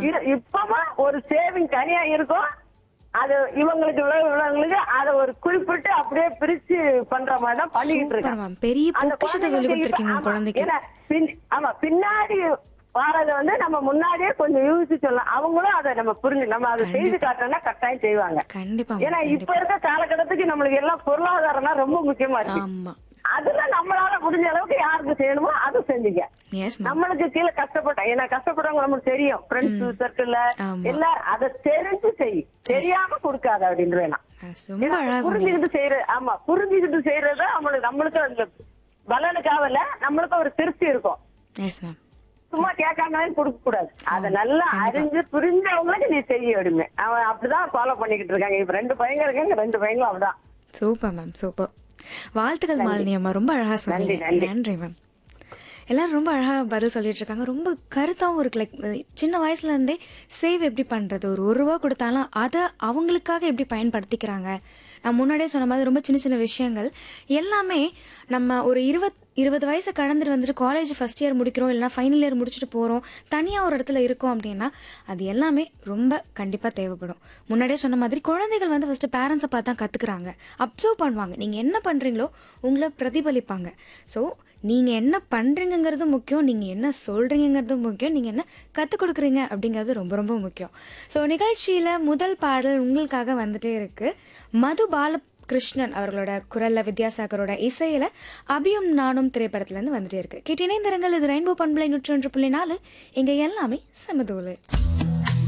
இது- இப்பவும் ஒரு சேவிங் தனியா இருக்கும் அது இவங்களுக்கு இவ்வளவு இவங்களுக்கு அதை ஒரு குறிப்பிட்டு அப்படியே பிரிச்சு பண்ற மாதிரி தான் பண்ணிக்கிட்டு சூப்பர் இருக்கேன் மேம் பெரிய அந்த பொக்கிஷத்தை குழந்தைங்களுக்கு சொல்லி கொடுத்துருக்கீங்க இப்ப- உங்க ஆமா, குழந்தைக்கு ஏன்னா பின்- ஆமா பின்னாடி வாரத வந்து நம்ம முன்னாடியே கொஞ்சம் யோசிச்சு சொல்லலாம் அவங்களும் அதை நம்ம புரிஞ்சு நம்ம அதை செய்து காட்டோம்னா கட்டாயம் செய்வாங்க கண்டிப்பா ஏன்னா மேம் இப்ப இருக்க காலகட்டத்துக்கு நம்மளுக்கு எல்லாம் பொருளாதாரம் தான் ரொம்ப முக்கியமா இருக்கு ஆமா அதுல நம்மளால முடிஞ்ச அளவுக்கு யாருக்கு செய்யணுமோ அதை செஞ்சுக்க எஸ் மேம் நம்மளுக்கு கீழே கஷ்டப்பட்டோம் ஏன்னா கஷ்டப்படுறவங்க நமக்கு தெரியும் ஃப்ரெண்ட்ஸ் சர்க்கிள்ல ஆமா. எல்லாம் அதை தெரிஞ்சு செய் தெரியாம கொடுக்காத அப்படின்னு வேணாம் ரொம்ப அழகா சொன்னீங்க புரிஞ்சுக்கிட்டு செய்யற ஆமா புரிஞ்சுக்கிட்டு செய்யறது நம்மளுக்கு நம்மளுக்கு அந்த பலனுக்காக இல்ல நம்மளுக்கு ஒரு திருப்தி இருக்கும் எஸ் மேம் சும்மா கேட்காம கொடுக்க கூடாது அத நல்லா அறிஞ்சு புரிஞ்சவங்களுக்கு நீ செய்ய விடுமே அவன் அப்படிதான் ஃபாலோ பண்ணிக்கிட்டு இருக்காங்க இப்ப ரெண்டு பையங்க இருக்காங்க ரெண்டு பையங்களும் அப்படிதான் சூப்பர் மேம் சூப்பர் வாழ்த்துக்கள் மாலினி அம்மா ரொம்ப அழகா சொன்னீங்க நன்றி. நன்றி மேம் எல்லாரும் ரொம்ப அழகா பதில் சொல்லிட்டு இருக்காங்க ரொம்ப கருத்தாவும் இருக்கு லைக் சின்ன வயசுல இருந்தே சேவ் எப்படி பண்றது ஒரு ஒரு ரூபா கொடுத்தாலும் அதை அவங்களுக்காக எப்படி பயன்படுத்திக்கிறாங்க நான் முன்னாடியே சொன்ன மாதிரி ரொம்ப சின்ன சின்ன விஷயங்கள் எல்லாமே நம்ம ஒரு இருபத் இருபது வயசு கடந்துட்டு வந்துட்டு காலேஜ் ஃபர்ஸ்ட் இயர் முடிக்கிறோம் இல்லைனா ஃபைனல் இயர் முடிச்சுட்டு போகிறோம் தனியாக ஒரு இடத்துல இருக்கோம் அப்படின்னா அது எல்லாமே ரொம்ப கண்டிப்பாக தேவைப்படும் முன்னாடியே சொன்ன மாதிரி குழந்தைகள் வந்து ஃபஸ்ட்டு பேரண்ட்ஸை பார்த்து தான் கற்றுக்குறாங்க அப்சர்வ் பண்ணுவாங்க நீங்கள் என்ன பண்ணுறீங்களோ உங்களை பிரதிபலிப்பாங்க ஸோ நீங்கள் என்ன பண்ணுறீங்கிறதும் முக்கியம் நீங்கள் என்ன சொல்கிறீங்கிறதும் முக்கியம் நீங்கள் என்ன கற்றுக் கொடுக்குறீங்க அப்படிங்கிறது ரொம்ப ரொம்ப முக்கியம் ஸோ நிகழ்ச்சியில் முதல் பாடல் உங்களுக்காக வந்துட்டே இருக்கு மது பால கிருஷ்ணன் அவர்களோட குரல்ல வித்யாசாகரோட இசையில அபியும் நானும் திரைப்படத்துல இருந்து வந்துட்டே இருக்கு கேட்டு இணைந்திருங்கள் இது ரெயின்போ பண்பலை நூற்றி ஒன்று புள்ளி நாலு இங்க எல்லாமே சமதூளு